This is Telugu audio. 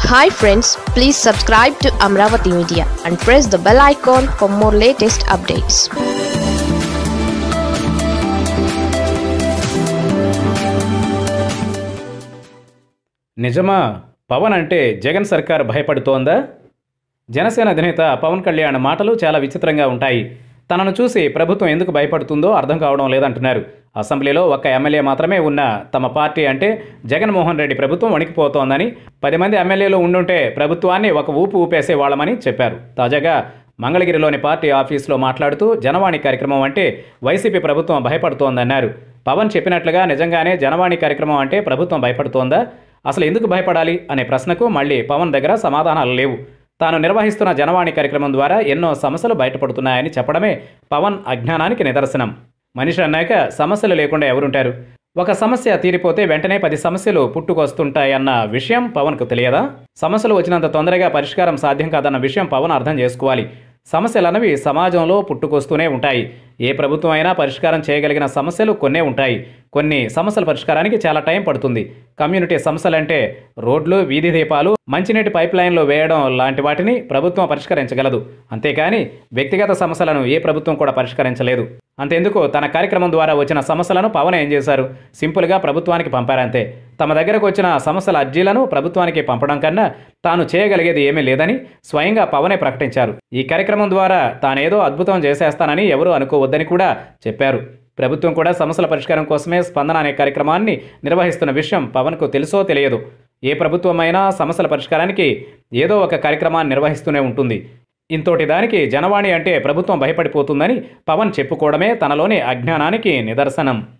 hi friends please subscribe to Amaravati media and press the bell icon for more latest updates నిజమా పవన్ అంటే జగన్ సర్కార్ భయపడుతోందా జనసేన అధినేత పవన్ కళ్యాణ్ మాటలు చాలా విచిత్రంగా ఉంటాయి తనను చూసి ప్రభుత్వం ఎందుకు భయపడుతుందో అర్థం కావడం లేదంటున్నారు అసెంబ్లీలో ఒక్క ఎమ్మెల్యే మాత్రమే ఉన్న తమ పార్టీ అంటే జగన్మోహన్ రెడ్డి ప్రభుత్వం వణికిపోతోందని పది మంది ఎమ్మెల్యేలు ఉండుంటే ప్రభుత్వాన్ని ఒక ఊపు ఊపేసే వాళ్ళమని చెప్పారు తాజాగా మంగళగిరిలోని పార్టీ ఆఫీసులో మాట్లాడుతూ జనవాణి కార్యక్రమం అంటే వైసీపీ ప్రభుత్వం భయపడుతోందన్నారు పవన్ చెప్పినట్లుగా నిజంగానే జనవాణి కార్యక్రమం అంటే ప్రభుత్వం భయపడుతోందా అసలు ఎందుకు భయపడాలి అనే ప్రశ్నకు మళ్ళీ పవన్ దగ్గర సమాధానాలు లేవు తాను నిర్వహిస్తున్న జనవాణి కార్యక్రమం ద్వారా ఎన్నో సమస్యలు బయటపడుతున్నాయని చెప్పడమే పవన్ అజ్ఞానానికి నిదర్శనం మనిషి అన్నాక సమస్యలు లేకుండా ఎవరుంటారు ఒక సమస్య తీరిపోతే వెంటనే పది సమస్యలు పుట్టుకొస్తుంటాయన్న విషయం పవన్కు తెలియదా సమస్యలు వచ్చినంత తొందరగా పరిష్కారం సాధ్యం కాదన్న విషయం పవన్ అర్థం చేసుకోవాలి సమస్యలన్నవి సమాజంలో పుట్టుకొస్తూనే ఉంటాయి ఏ ప్రభుత్వం అయినా పరిష్కారం చేయగలిగిన సమస్యలు కొన్నే ఉంటాయి కొన్ని సమస్యల పరిష్కారానికి చాలా టైం పడుతుంది కమ్యూనిటీ సమస్యలంటే రోడ్లు వీధి దీపాలు మంచినీటి పైప్ లైన్లు వేయడం లాంటి వాటిని ప్రభుత్వం పరిష్కరించగలదు అంతేకాని వ్యక్తిగత సమస్యలను ఏ ప్రభుత్వం కూడా పరిష్కరించలేదు అంతెందుకు తన కార్యక్రమం ద్వారా వచ్చిన సమస్యలను పవన్ ఏం చేశారు సింపుల్గా ప్రభుత్వానికి పంపారంతే తమ దగ్గరకు వచ్చిన సమస్యల అర్జీలను ప్రభుత్వానికి పంపడం కన్నా తాను చేయగలిగేది ఏమీ లేదని స్వయంగా పవనే ప్రకటించారు ఈ కార్యక్రమం ద్వారా తానేదో అద్భుతం చేసేస్తానని ఎవరూ అనుకోవద్దని కూడా చెప్పారు ప్రభుత్వం కూడా సమస్యల పరిష్కారం కోసమే స్పందన అనే కార్యక్రమాన్ని నిర్వహిస్తున్న విషయం పవన్కు తెలుసో తెలియదు ఏ ప్రభుత్వమైనా సమస్యల పరిష్కారానికి ఏదో ఒక కార్యక్రమాన్ని నిర్వహిస్తూనే ఉంటుంది ఇంతోటి దానికి జనవాణి అంటే ప్రభుత్వం భయపడిపోతుందని పవన్ చెప్పుకోవడమే తనలోని అజ్ఞానానికి నిదర్శనం